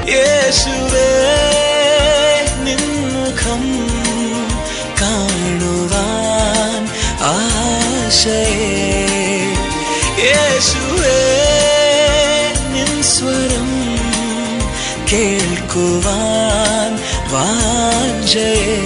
യേശുവേ നിൻമുഖം കാണുവാൻ ആശയേ യേശുവേ നിൻ സ്വരം കേൾക്കുവാൻ വാഞ്ചയേ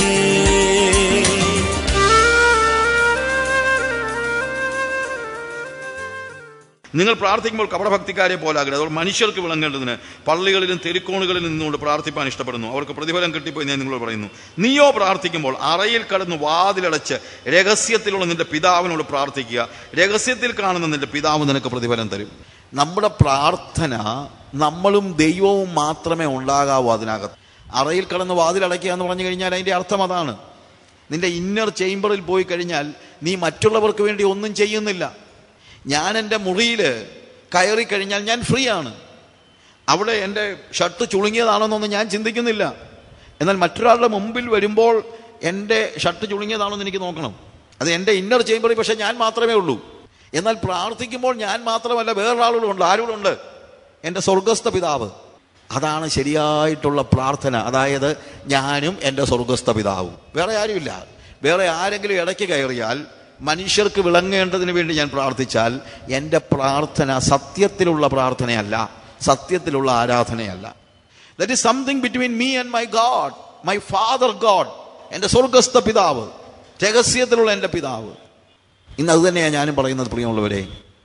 നിങ്ങൾ പ്രാർത്ഥിക്കുമ്പോൾ കപടഭക്തിക്കാരെ പോലാകരുത് അവർ മനുഷ്യർക്ക് വിളങ്ങേണ്ടതിന് പള്ളികളിലും തെരുക്കോണുകളിലും നിന്നുകൊണ്ട് പ്രാർത്ഥിപ്പാൻ ഇഷ്ടപ്പെടുന്നു അവർക്ക് പ്രതിഫലം കിട്ടിപ്പോയി ഞാൻ നിങ്ങളോട് പറയുന്നു നീയോ പ്രാർത്ഥിക്കുമ്പോൾ അറയിൽ കടന്ന് വാതിലടച്ച് രഹസ്യത്തിലുള്ള നിന്റെ പിതാവിനോട് പ്രാർത്ഥിക്കുക രഹസ്യത്തിൽ കാണുന്ന നിന്റെ പിതാവ് നിനക്ക് പ്രതിഫലം തരും നമ്മുടെ പ്രാർത്ഥന നമ്മളും ദൈവവും മാത്രമേ ഉണ്ടാകാവൂ അതിനകത്ത് അറയിൽ കടന്ന് വാതിലടയ്ക്കുക എന്ന് പറഞ്ഞു കഴിഞ്ഞാൽ അതിൻ്റെ അർത്ഥം അതാണ് നിന്റെ ഇന്നർ ചേംബറിൽ പോയി കഴിഞ്ഞാൽ നീ മറ്റുള്ളവർക്ക് വേണ്ടി ഒന്നും ചെയ്യുന്നില്ല ഞാൻ എൻ്റെ മുറിയിൽ കയറി കഴിഞ്ഞാൽ ഞാൻ ഫ്രീ ആണ് അവിടെ എൻ്റെ ഷർട്ട് ചുളുങ്ങിയതാണെന്നൊന്നും ഞാൻ ചിന്തിക്കുന്നില്ല എന്നാൽ മറ്റൊരാളുടെ മുമ്പിൽ വരുമ്പോൾ എൻ്റെ ഷർട്ട് ചുളുങ്ങിയതാണോ എന്ന് എനിക്ക് നോക്കണം അത് എൻ്റെ ഇന്നർ ചേംബറിൽ പക്ഷേ ഞാൻ മാത്രമേ ഉള്ളൂ എന്നാൽ പ്രാർത്ഥിക്കുമ്പോൾ ഞാൻ മാത്രമല്ല വേറൊരാളുകളും ഉണ്ട് ആരോടുണ്ട് എൻ്റെ സ്വർഗസ്ഥ പിതാവ് അതാണ് ശരിയായിട്ടുള്ള പ്രാർത്ഥന അതായത് ഞാനും എൻ്റെ സ്വർഗസ്ഥ പിതാവും വേറെ ആരുമില്ല വേറെ ആരെങ്കിലും ഇടയ്ക്ക് കയറിയാൽ മനുഷ്യർക്ക് വിളങ്ങേണ്ടതിന് വേണ്ടി ഞാൻ പ്രാർത്ഥിച്ചാൽ എൻ്റെ പ്രാർത്ഥന സത്യത്തിലുള്ള പ്രാർത്ഥനയല്ല സത്യത്തിലുള്ള ആരാധനയല്ല that is something between me and my God my father God എൻ്റെ സ്വർഗസ്ഥ പിതാവ് രഹസ്യത്തിലുള്ള എൻ്റെ പിതാവ് ഇന്ന് അത് തന്നെയാണ് ഞാനും പറയുന്നത് പ്രിയമുള്ളവരെ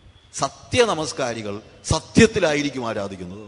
സത്യ നമസ്കാരികൾ സത്യത്തിലായിരിക്കും ആരാധിക്കുന്നത്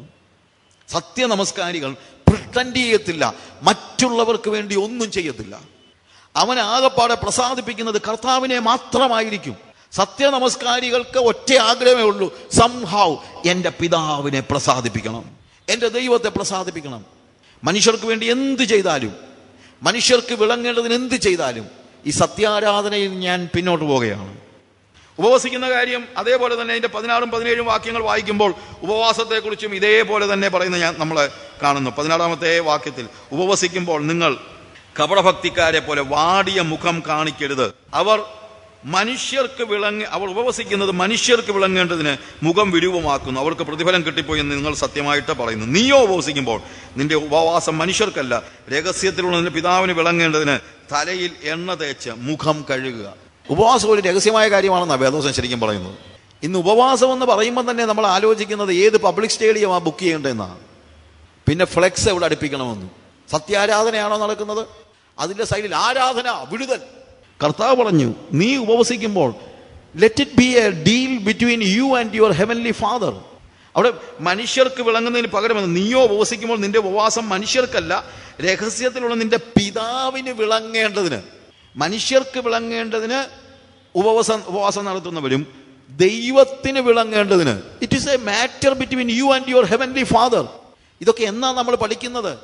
സത്യ നമസ്കാരികൾ പ്രിട്ടൻഡ് ചെയ്യത്തില്ല മറ്റുള്ളവർക്ക് വേണ്ടി ഒന്നും ചെയ്യത്തില്ല അവൻ ആകപ്പാടെ പ്രസാദിപ്പിക്കുന്നത് കർത്താവിനെ മാത്രമായിരിക്കും സത്യ നമസ്കാരികൾക്ക് ഒറ്റ ആഗ്രഹമേ ഉള്ളൂ സംഹാവ് എൻ്റെ പിതാവിനെ പ്രസാദിപ്പിക്കണം എൻ്റെ ദൈവത്തെ പ്രസാദിപ്പിക്കണം മനുഷ്യർക്ക് വേണ്ടി എന്ത് ചെയ്താലും മനുഷ്യർക്ക് വിളങ്ങേണ്ടതിന് എന്ത് ചെയ്താലും ഈ സത്യാരാധനയിൽ ഞാൻ പിന്നോട്ട് പോവുകയാണ് ഉപവസിക്കുന്ന കാര്യം അതേപോലെ തന്നെ അതിന്റെ പതിനാറും പതിനേഴും വാക്യങ്ങൾ വായിക്കുമ്പോൾ ഉപവാസത്തെക്കുറിച്ചും ഇതേപോലെ തന്നെ പറയുന്ന ഞാൻ നമ്മൾ കാണുന്നു പതിനാറാമത്തെ വാക്യത്തിൽ ഉപവസിക്കുമ്പോൾ നിങ്ങൾ കപടഭക്തിക്കാരെ പോലെ വാടിയ മുഖം കാണിക്കരുത് അവർ മനുഷ്യർക്ക് വിളങ്ങി അവർ ഉപവസിക്കുന്നത് മനുഷ്യർക്ക് വിളങ്ങേണ്ടതിന് മുഖം വിരൂപമാക്കുന്നു അവർക്ക് പ്രതിഫലം കിട്ടിപ്പോയി എന്ന് നിങ്ങൾ സത്യമായിട്ട് പറയുന്നു നീയോ ഉപവസിക്കുമ്പോൾ നിന്റെ ഉപവാസം മനുഷ്യർക്കല്ല രഹസ്യത്തിലുള്ള നിന്റെ പിതാവിന് വിളങ്ങേണ്ടതിന് തലയിൽ എണ്ണ തേച്ച് മുഖം കഴുകുക ഉപവാസം ഒരു രഹസ്യമായ കാര്യമാണെന്നാണ് വേദോസം ശരിക്കും പറയുന്നത് ഇന്ന് ഉപവാസം എന്ന് പറയുമ്പോൾ തന്നെ നമ്മൾ ആലോചിക്കുന്നത് ഏത് പബ്ലിക് സ്റ്റേഡിയമാണ് ബുക്ക് ചെയ്യേണ്ടതെന്നാണ് പിന്നെ ഫ്ലെക്സ് എവിടെ അടുപ്പിക്കണമെന്ന് സത്യാരാധനയാണോ നടക്കുന്നത് അതിന്റെ സൈഡിൽ ആരാധന വിടുതൽ കർത്താവ് പറഞ്ഞു നീ ഉപവസിക്കുമ്പോൾ let it be a deal between you and your heavenly father അവിടെ മനുഷ്യർക്ക് വിളങ്ങുന്നതിന് പകരം നീയോ ഉപവസിക്കുമ്പോൾ നിന്റെ ഉപവാസം മനുഷ്യർക്കല്ല രഹസ്യത്തിലുള്ള നിന്റെ പിതാവിന് വിളങ്ങേണ്ടതിന് മനുഷ്യർക്ക് വിളങ്ങേണ്ടതിന് ഉപവാസം ഉപവാസം നടത്തുന്നവരും ദൈവത്തിന് വിളങ്ങേണ്ടതിന് it is a matter between you and your heavenly father ഇതൊക്കെ എന്നാ നമ്മൾ പഠിക്കുന്നത്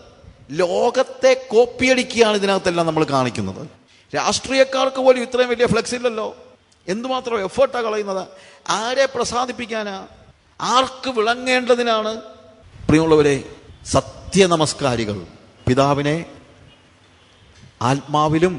ലോകത്തെ കോപ്പിയടിക്കുകയാണ് ഇതിനകത്തെല്ലാം നമ്മൾ കാണിക്കുന്നത് രാഷ്ട്രീയക്കാർക്ക് പോലും ഇത്രയും വലിയ ഫ്ലെക്സ് ഇല്ലല്ലോ എന്തുമാത്രം എഫേർട്ടാണ് കളയുന്നത് ആരെ പ്രസാദിപ്പിക്കാനാ ആർക്ക് വിളങ്ങേണ്ടതിനാണ് പ്രിയമുള്ളവരെ സത്യനമസ്കാരികൾ പിതാവിനെ ആത്മാവിലും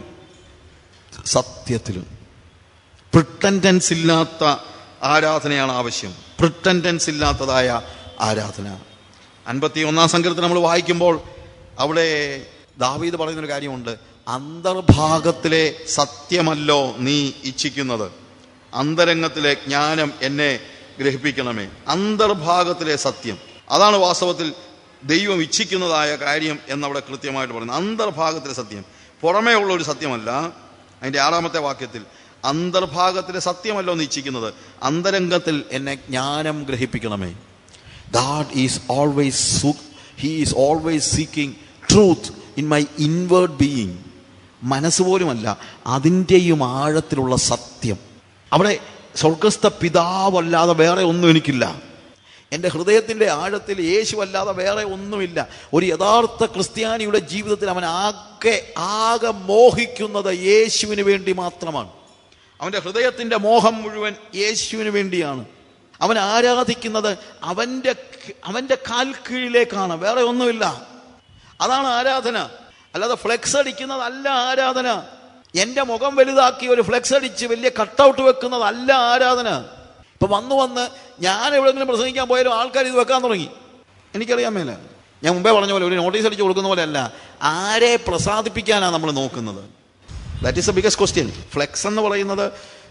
സത്യത്തിലും പ്രിട്ടൻറ്റൻസ് ഇല്ലാത്ത ആരാധനയാണ് ആവശ്യം പ്രിട്ടൻറ്റൻസ് ഇല്ലാത്തതായ ആരാധന അൻപത്തി ഒന്നാം സംഘത്തിൽ നമ്മൾ വായിക്കുമ്പോൾ അവിടെ ദാവീദ് പറയുന്നൊരു കാര്യമുണ്ട് അന്തർഭാഗത്തിലെ സത്യമല്ലോ നീ ഇച്ഛിക്കുന്നത് അന്തരംഗത്തിലെ ജ്ഞാനം എന്നെ ഗ്രഹിപ്പിക്കണമേ അന്തർഭാഗത്തിലെ സത്യം അതാണ് വാസ്തവത്തിൽ ദൈവം ഇച്ഛിക്കുന്നതായ കാര്യം എന്നവിടെ കൃത്യമായിട്ട് പറയുന്നത് അന്തർഭാഗത്തിലെ സത്യം പുറമേ ഉള്ള ഒരു സത്യമല്ല അതിൻ്റെ ആറാമത്തെ വാക്യത്തിൽ അന്തർഭാഗത്തിലെ സത്യമല്ലോ നീ ഇച്ഛിക്കുന്നത് അന്തരംഗത്തിൽ എന്നെ ജ്ഞാനം ഗ്രഹിപ്പിക്കണമേ God is always he is always seeking truth in my inward being മനസ്സ് പോലുമല്ല അതിൻ്റെയും ആഴത്തിലുള്ള സത്യം അവിടെ സ്വർഗസ്ഥ പിതാവല്ലാതെ വേറെ ഒന്നും എനിക്കില്ല എൻ്റെ ഹൃദയത്തിൻ്റെ ആഴത്തിൽ യേശു അല്ലാതെ വേറെ ഒന്നുമില്ല ഒരു യഥാർത്ഥ ക്രിസ്ത്യാനിയുടെ ജീവിതത്തിൽ അവൻ ആകെ ആകെ മോഹിക്കുന്നത് യേശുവിന് വേണ്ടി മാത്രമാണ് അവൻ്റെ ഹൃദയത്തിൻ്റെ മോഹം മുഴുവൻ യേശുവിന് വേണ്ടിയാണ് അവൻ ആരാധിക്കുന്നത് അവൻ്റെ അവൻ്റെ കാൽ കീഴിലേക്കാണ് വേറെ ഒന്നുമില്ല അതാണ് ആരാധന അല്ലാതെ ഫ്ലെക്സ് അടിക്കുന്നതല്ല ആരാധന എൻ്റെ മുഖം വലുതാക്കി ഒരു ഫ്ലെക്സ് അടിച്ച് വലിയ കട്ടൗട്ട് വെക്കുന്നതല്ല ആരാധന ഇപ്പൊ വന്നു വന്ന് ഞാൻ എവിടെയെങ്കിലും പ്രസംഗിക്കാൻ പോയാലും ആൾക്കാർ ഇത് വെക്കാൻ തുടങ്ങി എനിക്കറിയാൻ മേല ഞാൻ മുമ്പേ പറഞ്ഞ പോലെ ഒരു നോട്ടീസ് അടിച്ച് കൊടുക്കുന്ന പോലെ അല്ല ആരെ പ്രസാദിപ്പിക്കാനാണ് നമ്മൾ നോക്കുന്നത് that is a biggest question flex എന്ന് പറയുന്നത്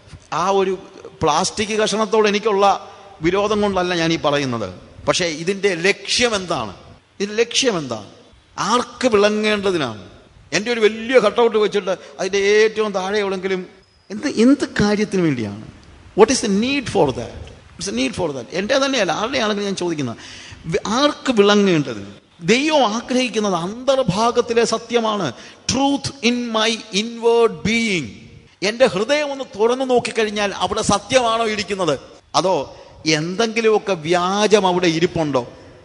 ആ ഒരു പ്ലാസ്റ്റിക് കഷണത്തോട് എനിക്കുള്ള വിരോധം കൊണ്ടല്ല ഞാൻ ഈ പറയുന്നത് പക്ഷേ ഇതിൻ്റെ ലക്ഷ്യം എന്താണ് ഇതിൻ്റെ ലക്ഷ്യം എന്താണ് ആർക്ക് വിളങ്ങേണ്ടതിനാണ് എൻ്റെ ഒരു വലിയ കട്ടൗട്ട് വെച്ചിട്ട് അതിൻ്റെ ഏറ്റവും താഴെ എവിടെങ്കിലും എന്ത് എന്ത് കാര്യത്തിന് വേണ്ടിയാണ് what is the need for that it's a need for that എൻ്റെ തന്നെയല്ല ആരുടെയാണെങ്കിലും ഞാൻ ചോദിക്കുന്നത് വി- ആർക്ക് വിളങ്ങേണ്ടത് ദൈവം ആഗ്രഹിക്കുന്നത് അന്തർഭാഗത്തിലെ സത്യമാണ് truth in my inward being എൻ്റെ ഹൃദയം ഒന്ന് തുറന്നു നോക്കിക്കഴിഞ്ഞാൽ അവിടെ സത്യമാണോ ഇരിക്കുന്നത് അതോ എന്തെങ്കിലുമൊക്കെ വ്യാജം അവിടെ ഇരിപ്പുണ്ടോ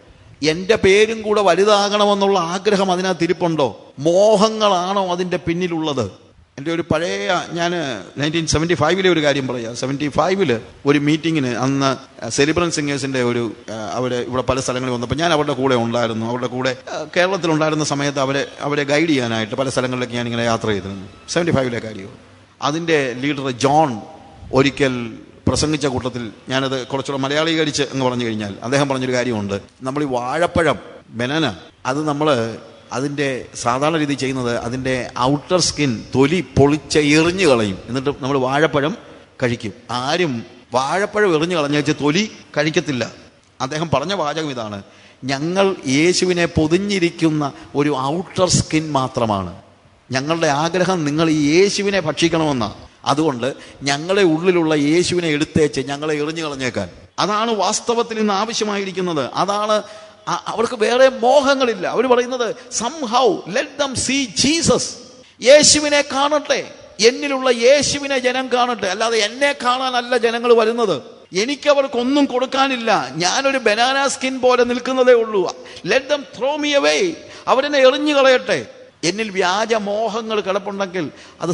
എൻ്റെ പേരും കൂടെ വലുതാകണമെന്നുള്ള ആഗ്രഹം അതിനകത്ത് ഇരിപ്പുണ്ടോ മോഹങ്ങളാണോ അതിൻ്റെ പിന്നിലുള്ളത് എൻ്റെ ഒരു പഴയ ഞാൻ നയൻറ്റീൻ സെവൻറ്റി ഫൈവിലെ ഒരു കാര്യം പറയാം സെവൻറ്റി ഫൈവില് ഒരു മീറ്റിങ്ങിന് അന്ന് സെലിബ്രൻ സിംഗേഴ്സിൻ്റെ ഒരു അവർ ഇവിടെ പല സ്ഥലങ്ങളിൽ വന്നപ്പോൾ ഞാൻ അവരുടെ കൂടെ ഉണ്ടായിരുന്നു അവരുടെ കൂടെ ആ, കേരളത്തിലുണ്ടായിരുന്ന സമയത്ത് അവരെ അവരെ ഗൈഡ് ചെയ്യാനായിട്ട് പല സ്ഥലങ്ങളിലേക്ക് ഞാനിങ്ങനെ യാത്ര ചെയ്തിരുന്നു സെവൻറ്റി ഫൈവിലെ കാര്യവും അതിൻ്റെ ലീഡർ ജോൺ ഒരിക്കൽ പ്രസംഗിച്ച കൂട്ടത്തിൽ ഞാനത് കുറച്ചുകൂടെ മലയാളീകരിച്ച് എന്ന് പറഞ്ഞു കഴിഞ്ഞാൽ അദ്ദേഹം പറഞ്ഞൊരു കാര്യമുണ്ട് നമ്മൾ ഈ വാഴപ്പഴം ബനാന അത് നമ്മൾ അതിൻ്റെ സാധാരണ രീതി ചെയ്യുന്നത് അതിൻ്റെ ഔട്ടർ സ്കിൻ തൊലി പൊളിച്ച് എറിഞ്ഞു കളയും എന്നിട്ട് നമ്മൾ വാഴപ്പഴം കഴിക്കും ആരും വാഴപ്പഴം എറിഞ്ഞു കളഞ്ഞേച്ച് തൊലി കഴിക്കത്തില്ല അദ്ദേഹം പറഞ്ഞ വാചകം ഇതാണ് ഞങ്ങൾ യേശുവിനെ പൊതിഞ്ഞിരിക്കുന്ന ഒരു ഔട്ടർ സ്കിൻ മാത്രമാണ് ഞങ്ങളുടെ ആഗ്രഹം നിങ്ങൾ ഈ യേശുവിനെ ഭക്ഷിക്കണമെന്നാണ് അതുകൊണ്ട് ഞങ്ങളെ ഉള്ളിലുള്ള യേശുവിനെ എടുത്തേച്ച് ഞങ്ങളെ എറിഞ്ഞു കളഞ്ഞേക്കാൻ അതാണ് വാസ്തവത്തിൽ ഇന്ന് ആവശ്യമായിരിക്കുന്നത് അതാണ് അ- അവർക്ക് വേറെ മോഹങ്ങളില്ല അവർ പറയുന്നത് somehow let them see Jesus യേശുവിനെ കാണട്ടെ എന്നിലുള്ള യേശുവിനെ ജനം കാണട്ടെ അല്ലാതെ എന്നെ കാണാനല്ല ജനങ്ങൾ വരുന്നത് എനിക്ക് അവർക്കൊന്നും കൊടുക്കാനില്ല ഞാനൊരു ബനാന സ്കിൻ പോലെ നിൽക്കുന്നതേ ഉള്ളൂ let them throw me away അവരെന്നെ എറിഞ്ഞു കളയട്ടെ എന്നിൽ വ്യാജമോഹങ്ങൾ കിടപ്പുണ്ടെങ്കിൽ അത്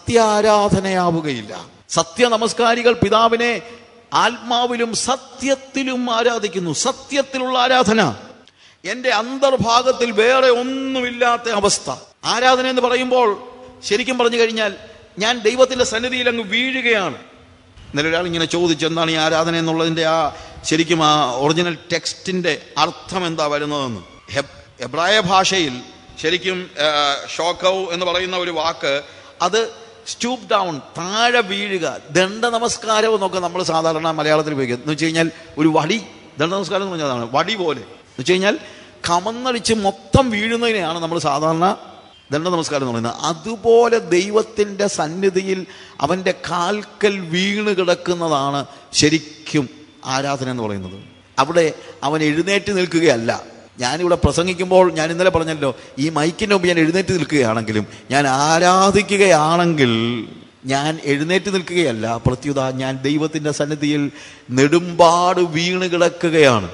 സത്യാരാധനയാവുകയില്ല സത്യ നമസ്കാരികൾ പിതാവിനെ ആത്മാവിലും സത്യത്തിലും ആരാധിക്കുന്നു സത്യത്തിലുള്ള ആരാധന എൻ്റെ അന്തർഭാഗത്തിൽ വേറെ ഒന്നുമില്ലാത്ത അവസ്ഥ ആരാധന എന്ന് പറയുമ്പോൾ ശരിക്കും പറഞ്ഞു കഴിഞ്ഞാൽ ഞാൻ ദൈവത്തിന്റെ സന്നിധിയിൽ അങ്ങ് വീഴുകയാണ് ഇന്നലെ ഒരാൾ ഇങ്ങനെ ചോദിച്ചു എന്താണ് ഈ ആരാധന എന്നുള്ളതിൻ്റെ ആ ശരിക്കും ആ ഒറിജിനൽ ടെക്സ്റ്റിന്റെ അർത്ഥം എന്താ വരുന്നതെന്ന് ഹെബ്- എബ്രായ ഭാഷയിൽ ശരിക്കും ഷോക്കൗ എന്ന് പറയുന്ന ഒരു വാക്ക് അത് സ്റ്റൂപ്പ് ഡൗൺ താഴെ വീഴുക ദണ്ഡ നമസ്കാരം എന്നൊക്കെ നമ്മൾ സാധാരണ മലയാളത്തിൽ ഉപയോഗിക്കും എന്ന് വെച്ച് കഴിഞ്ഞാൽ ഒരു വടി ദണ്ഡ നമസ്കാരം എന്ന് പറഞ്ഞാൽ അതാണ് വടി പോലെ എന്ന് വെച്ച് കഴിഞ്ഞാൽ കമന്നടിച്ച് മൊത്തം വീഴുന്നതിനെയാണ് നമ്മൾ സാധാരണ ദണ്ഡ നമസ്കാരം എന്ന് പറയുന്നത് അതുപോലെ ദൈവത്തിൻ്റെ സന്നിധിയിൽ അവൻ്റെ കാൽക്കൽ വീണ് കിടക്കുന്നതാണ് ശരിക്കും ആരാധന എന്ന് പറയുന്നത് അവിടെ അവൻ എഴുന്നേറ്റ് നിൽക്കുകയല്ല ഞാനിവിടെ പ്രസംഗിക്കുമ്പോൾ ഞാൻ ഇന്നലെ പറഞ്ഞല്ലോ ഈ മൈക്കിൻ്റെ മുമ്പ് ഞാൻ എഴുന്നേറ്റ് നിൽക്കുകയാണെങ്കിലും ഞാൻ ആരാധിക്കുകയാണെങ്കിൽ ഞാൻ എഴുന്നേറ്റ് നിൽക്കുകയല്ല പ്രത്യുത ഞാൻ ദൈവത്തിൻ്റെ സന്നിധിയിൽ നെടുമ്പാട് വീണ് കിടക്കുകയാണ്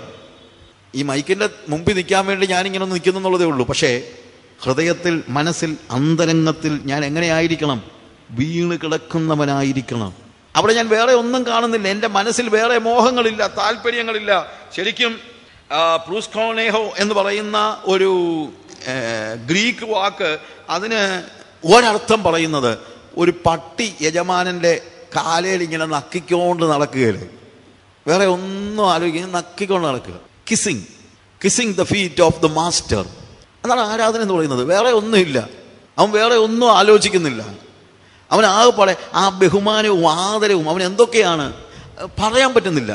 ഈ മൈക്കിൻ്റെ മുമ്പിൽ നിൽക്കാൻ വേണ്ടി ഞാനിങ്ങനെ ഒന്ന് നിൽക്കുന്നു എന്നുള്ളതേ ഉള്ളൂ പക്ഷേ ഹൃദയത്തിൽ മനസ്സിൽ അന്തരംഗത്തിൽ ഞാൻ എങ്ങനെയായിരിക്കണം വീണ് കിടക്കുന്നവനായിരിക്കണം അവിടെ ഞാൻ വേറെ ഒന്നും കാണുന്നില്ല എൻ്റെ മനസ്സിൽ വേറെ മോഹങ്ങളില്ല താല്പര്യങ്ങളില്ല ശരിക്കും ആ, പ്രൂസ്കോണേഹോ എന്ന് പറയുന്ന ഒരു ഏ, ഗ്രീക്ക് വാക്ക് അതിന് ഒരർത്ഥം പറയുന്നത് ഒരു പട്ടി യജമാനൻ്റെ കാലയിൽ ഇങ്ങനെ നക്കിക്കൊണ്ട് നടക്കുകയല്ലേ വേറെ ഒന്നും ആലോചിക്കുക നക്കിക്കൊണ്ട് നടക്കുക kissing kissing the feet of the master അതാണ് ആരാധന എന്ന് പറയുന്നത് വേറെ ഒന്നുമില്ല അവൻ വേറെ ഒന്നും ആലോചിക്കുന്നില്ല അവൻ ആകെപ്പാടെ ആ ബഹുമാനവും ആദരവും അവൻ എന്തൊക്കെയാണ് അഹ് പറയാൻ പറ്റുന്നില്ല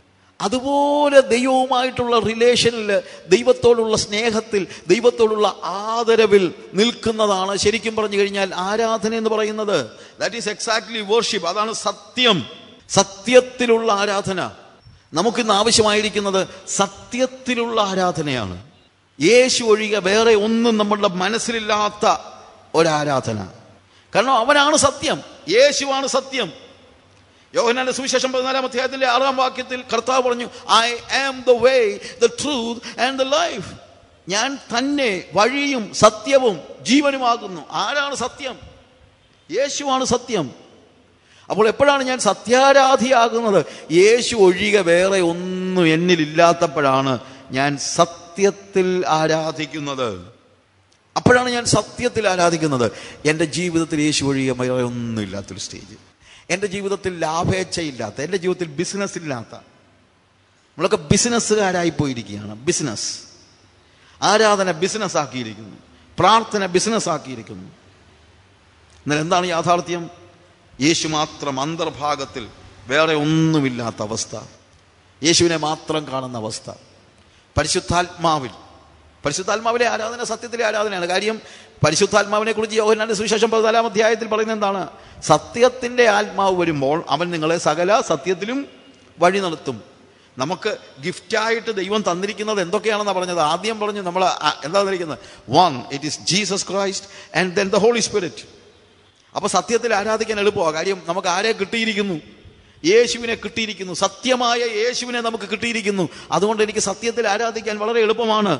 അതുപോലെ ദൈവവുമായിട്ടുള്ള റിലേഷനിൽ ദൈവത്തോടുള്ള സ്നേഹത്തിൽ ദൈവത്തോടുള്ള ആദരവിൽ നിൽക്കുന്നതാണ് ശരിക്കും പറഞ്ഞു കഴിഞ്ഞാൽ ആരാധന എന്ന് പറയുന്നത് ദാറ്റ് ഈസ് എക്സാക്ട്ലി വർഷിപ്പ് അതാണ് സത്യം സത്യത്തിലുള്ള ആരാധന നമുക്കിന്ന് ആവശ്യമായിരിക്കുന്നത് സത്യത്തിലുള്ള ആരാധനയാണ് യേശു ഒഴികെ വേറെ ഒന്നും നമ്മളുടെ മനസ്സിലില്ലാത്ത ഒരാരാധന കാരണം അവനാണ് സത്യം യേശുവാണ് സത്യം യോഹനാന്റെ സുവിശേഷം പതിനാലാം അധ്യായത്തിന്റെ ആറാം വാക്യത്തിൽ കർത്താവ് പറഞ്ഞു I am the way the truth and the life ഞാൻ തന്നെ വഴിയും സത്യവും ജീവനുമാകുന്നു ആരാണ് സത്യം യേശുവാണ് സത്യം അപ്പോൾ എപ്പോഴാണ് ഞാൻ സത്യാരാധിയാകുന്നത് യേശു ഒഴികെ വേറെ ഒന്നും എന്നിലില്ലാത്തപ്പോഴാണ് ഞാൻ സത്യത്തിൽ ആരാധിക്കുന്നത് അപ്പോഴാണ് ഞാൻ സത്യത്തിൽ ആരാധിക്കുന്നത് എൻ്റെ ജീവിതത്തിൽ യേശു ഒഴികെ വേറെ ഒന്നുമില്ലാത്തൊരു സ്റ്റേജ് എൻ്റെ ജീവിതത്തിൽ ലാഭേച്ഛയില്ലാത്ത എൻ്റെ ജീവിതത്തിൽ ബിസിനസ് ഇല്ലാത്ത നമ്മളൊക്കെ ബിസിനസ്സുകാരായി പോയിരിക്കുകയാണ് ബിസിനസ് ആരാധന ബിസിനസ് ആക്കിയിരിക്കുന്നു പ്രാർത്ഥന ബിസിനസ് ആക്കിയിരിക്കുന്നു എന്നാൽ എന്താണ് യാഥാർത്ഥ്യം യേശു മാത്രം അന്തർഭാഗത്തിൽ വേറെ ഒന്നുമില്ലാത്ത അവസ്ഥ യേശുവിനെ മാത്രം കാണുന്ന അവസ്ഥ പരിശുദ്ധാത്മാവിൽ പരിശുദ്ധാത്മാവിലെ ആരാധന സത്യത്തിലെ ആരാധനയാണ് കാര്യം പരിശുദ്ധാത്മാവിനെ കുറിച്ച് യോഹനാന്റെ സുവിശേഷം പതിനാലാം അധ്യായത്തിൽ പറയുന്നത് എന്താണ് സത്യത്തിന്റെ ആത്മാവ് വരുമ്പോൾ അവൻ നിങ്ങളെ സകല സത്യത്തിലും വഴി നടത്തും നമുക്ക് ഗിഫ്റ്റായിട്ട് ദൈവം തന്നിരിക്കുന്നത് എന്തൊക്കെയാണെന്നാണ് പറഞ്ഞത് ആദ്യം പറഞ്ഞു നമ്മൾ എന്താ തന്നിരിക്കുന്നത് one it is Jesus Christ and then the Holy Spirit അപ്പൊ സത്യത്തിൽ ആരാധിക്കാൻ എളുപ്പമാണ് കാര്യം നമുക്ക് ആരെ കിട്ടിയിരിക്കുന്നു യേശുവിനെ കിട്ടിയിരിക്കുന്നു സത്യമായ യേശുവിനെ നമുക്ക് കിട്ടിയിരിക്കുന്നു അതുകൊണ്ട് എനിക്ക് സത്യത്തിൽ ആരാധിക്കാൻ വളരെ എളുപ്പമാണ്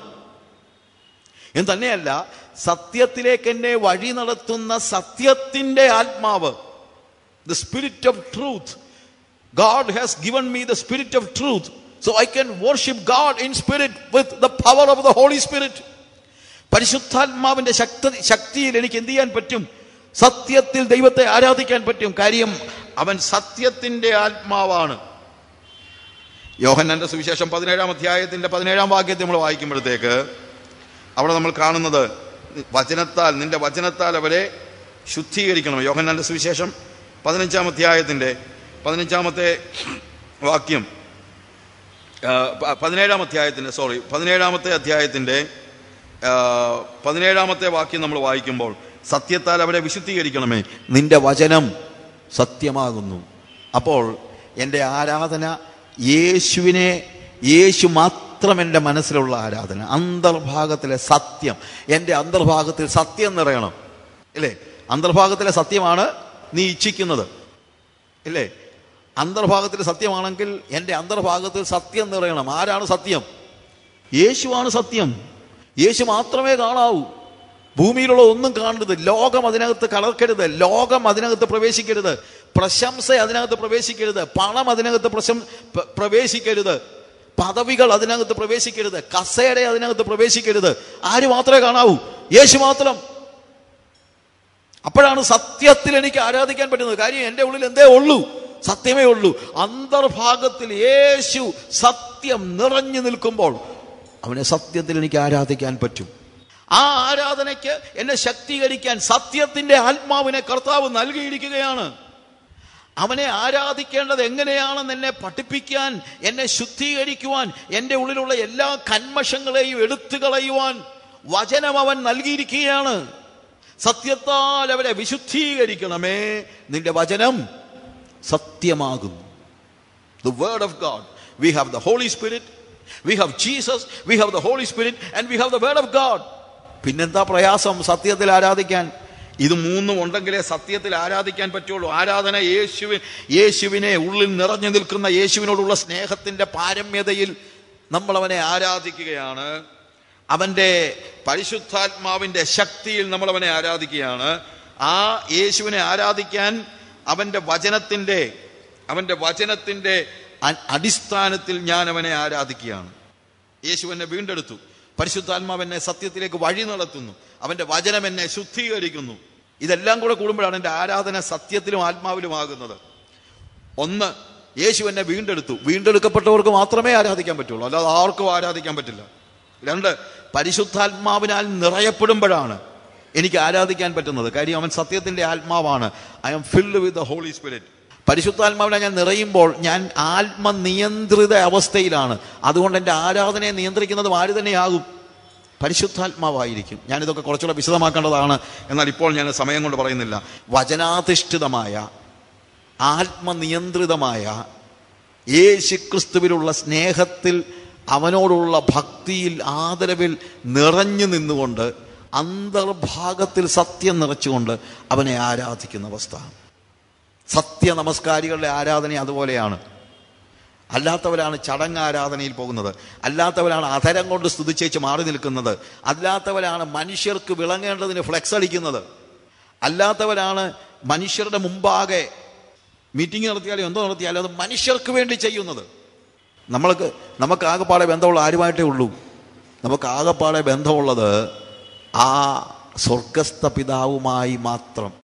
എന്ന് തന്നെയല്ല സത്യത്തിലേക്ക് എന്നെ വഴി നടത്തുന്ന സത്യത്തിന്റെ ആത്മാവ് the spirit of truth God has given me the spirit of truth so I can worship God in spirit with the power of the Holy Spirit പരിശുദ്ധാത്മാവിന്റെ ശക്തി ശക്തിയിൽ എനിക്ക് എന്ത് ചെയ്യാൻ പറ്റും സത്യത്തിൽ ദൈവത്തെ ആരാധിക്കാൻ പറ്റും കാര്യം അവൻ സത്യത്തിന്റെ ആത്മാവാണ് യോഹന്നന്റെ സുവിശേഷം പതിനേഴാം അധ്യായത്തിന്റെ പതിനേഴാം വാക്യത്തിൽ നമ്മൾ വായിക്കുമ്പോഴത്തേക്ക് അവിടെ നമ്മൾ കാണുന്നത് വചനത്താൽ നിന്റെ വചനത്താൽ അവരെ ശുദ്ധീകരിക്കണം യോഹന്നന്റെ സുവിശേഷം പതിനഞ്ചാം അധ്യായത്തിന്റെ പതിനഞ്ചാമത്തെ വാക്യം ആ, പ- പതിനേഴാം അധ്യായത്തിന്റെ സോറി പതിനേഴാമത്തെ അധ്യായത്തിന്റെ ആ, പതിനേഴാമത്തെ വാക്യം നമ്മൾ വായിക്കുമ്പോൾ സത്യത്താൽ അവരെ വിശുദ്ധീകരിക്കണമേ നിന്റെ വചനം സത്യമാകുന്നു അപ്പോൾ എൻ്റെ ആരാധന യേശുവിനെ യേശു മാത്രം എൻ്റെ മനസ്സിലുള്ള ആരാധന അന്തർഭാഗത്തിലെ സത്യം എൻ്റെ അന്തർഭാഗത്തിൽ സത്യം നിറയണം ഇല്ലേ അന്തർഭാഗത്തിലെ സത്യമാണ് നീ ഇച്ഛിക്കുന്നത് ഇല്ലേ അന്തർഭാഗത്തിൽ സത്യമാണെങ്കിൽ എൻ്റെ അന്തർഭാഗത്തിൽ സത്യം നിറയണം ആരാണ് സത്യം യേശുവാണ് സത്യം യേശു മാത്രമേ കാണാവൂ ഭൂമിയിലുള്ള ഒന്നും കാണരുത് ലോകം അതിനകത്ത് കലർക്കരുത് ലോകം അതിനകത്ത് പ്രവേശിക്കരുത് പ്രശംസ അതിനകത്ത് പ്രവേശിക്കരുത് പണം അതിനകത്ത് പ്രശം പ്ര- പ്രവേശിക്കരുത് പദവികൾ അതിനകത്ത് പ്രവേശിക്കരുത് കസേര അതിനകത്ത് പ്രവേശിക്കരുത് ആര് മാത്രമേ കാണാവൂ യേശു മാത്രം അപ്പോഴാണ് സത്യത്തിൽ എനിക്ക് ആരാധിക്കാൻ പറ്റുന്നത് കാര്യം എൻ്റെ ഉള്ളിൽ എന്തേ ഉള്ളൂ സത്യമേ ഉള്ളൂ അന്തർഭാഗത്തിൽ യേശു സത്യം നിറഞ്ഞു നിൽക്കുമ്പോൾ അവനെ സത്യത്തിൽ എനിക്ക് ആരാധിക്കാൻ പറ്റും ആ ആരാധനയ്ക്ക് എന്നെ ശക്തീകരിക്കാൻ സത്യത്തിന്റെ ആത്മാവിനെ കർത്താവ് നൽകിയിരിക്കുകയാണ് അവനെ ആരാധിക്കേണ്ടത് എങ്ങനെയാണെന്ന് എന്നെ പഠിപ്പിക്കാൻ എന്നെ ശുദ്ധീകരിക്കുവാൻ എൻ്റെ ഉള്ളിലുള്ള എല്ലാ കന്മഷങ്ങളെയും എടുത്തു കളയുവാൻ വചനം അവൻ നൽകിയിരിക്കുകയാണ് സത്യത്താൽ അവരെ വിശുദ്ധീകരിക്കണമേ നിന്റെ വചനം സത്യമാകുന്നു the word of God. We have the Holy Spirit, we have Jesus, we have the Holy Spirit, and we have the word of God. പിന്നെന്താ പ്രയാസം സത്യത്തിൽ ആരാധിക്കാൻ ഇത് മൂന്നും ഉണ്ടെങ്കിലേ സത്യത്തിൽ ആരാധിക്കാൻ പറ്റുള്ളൂ ആരാധന യേശുവി യേശുവിനെ ഉള്ളിൽ നിറഞ്ഞു നിൽക്കുന്ന യേശുവിനോടുള്ള സ്നേഹത്തിന്റെ പാരമ്യതയിൽ നമ്മൾ അവനെ ആരാധിക്കുകയാണ് അവന്റെ പരിശുദ്ധാത്മാവിന്റെ ശക്തിയിൽ നമ്മൾ അവനെ ആരാധിക്കുകയാണ് ആ യേശുവിനെ ആരാധിക്കാൻ അവന്റെ വചനത്തിന്റെ അവന്റെ വചനത്തിന്റെ അ- അടിസ്ഥാനത്തിൽ ഞാൻ അവനെ ആരാധിക്കുകയാണ് യേശു എന്നെ വീണ്ടെടുത്തു പരിശുദ്ധാത്മാവ് എന്നെ സത്യത്തിലേക്ക് വഴി നടത്തുന്നു അവന്റെ വചനം എന്നെ ശുദ്ധീകരിക്കുന്നു ഇതെല്ലാം കൂടെ കൂടുമ്പോഴാണ് എൻ്റെ ആരാധന സത്യത്തിലും ആത്മാവിലും ആകുന്നത് ഒന്ന് യേശു എന്നെ വീണ്ടെടുത്തു വീണ്ടെടുക്കപ്പെട്ടവർക്ക് മാത്രമേ ആരാധിക്കാൻ പറ്റുള്ളൂ അല്ലാതെ ആർക്കും ആരാധിക്കാൻ പറ്റില്ല രണ്ട് പരിശുദ്ധാത്മാവിനാൽ നിറയപ്പെടുമ്പോഴാണ് എനിക്ക് ആരാധിക്കാൻ പറ്റുന്നത് കാര്യം അവൻ സത്യത്തിന്റെ ആത്മാവാണ് I am filled with the Holy Spirit പരിശുദ്ധാത്മാവിനെ ഞാൻ നിറയുമ്പോൾ ഞാൻ ആത്മനിയന്ത്രിത അവസ്ഥയിലാണ് അതുകൊണ്ട് എൻ്റെ ആരാധനയെ നിയന്ത്രിക്കുന്നതും ആര് തന്നെയാകും പരിശുദ്ധാത്മാവായിരിക്കും ഞാനിതൊക്കെ കുറച്ചുകൂടെ വിശദമാക്കേണ്ടതാണ് എന്നാൽ ഇപ്പോൾ ഞാൻ സമയം കൊണ്ട് പറയുന്നില്ല വചനാധിഷ്ഠിതമായ ആത്മനിയന്ത്രിതമായ യേശുക്രിസ്തുവിലുള്ള സ്നേഹത്തിൽ അവനോടുള്ള ഭക്തിയിൽ ആദരവിൽ നിറഞ്ഞു നിന്നുകൊണ്ട് അന്തർഭാഗത്തിൽ സത്യം നിറച്ചുകൊണ്ട് അവനെ ആരാധിക്കുന്ന അവസ്ഥ സത്യ നമസ്കാരികളുടെ ആരാധന അതുപോലെയാണ് അല്ലാത്തവരാണ് ചടങ്ങ് ആരാധനയിൽ പോകുന്നത് അല്ലാത്തവരാണ് അധരം കൊണ്ട് സ്തുതിച്ചേച്ച് മാറി നിൽക്കുന്നത് അല്ലാത്തവരാണ് മനുഷ്യർക്ക് വിളങ്ങേണ്ടതിന് ഫ്ലെക്സ് അടിക്കുന്നത് അല്ലാത്തവരാണ് മനുഷ്യരുടെ മുമ്പാകെ മീറ്റിംഗ് നടത്തിയാലും എന്തോ നടത്തിയാലും അത് മനുഷ്യർക്ക് വേണ്ടി ചെയ്യുന്നത് നമ്മൾക്ക് നമുക്ക് ആകെപ്പാടെ ബന്ധമുള്ള ആരുമായിട്ടേ ഉള്ളൂ നമുക്ക് ആകെപ്പാടെ ബന്ധമുള്ളത് ആ സ്വർഗസ്ഥ പിതാവുമായി മാത്രം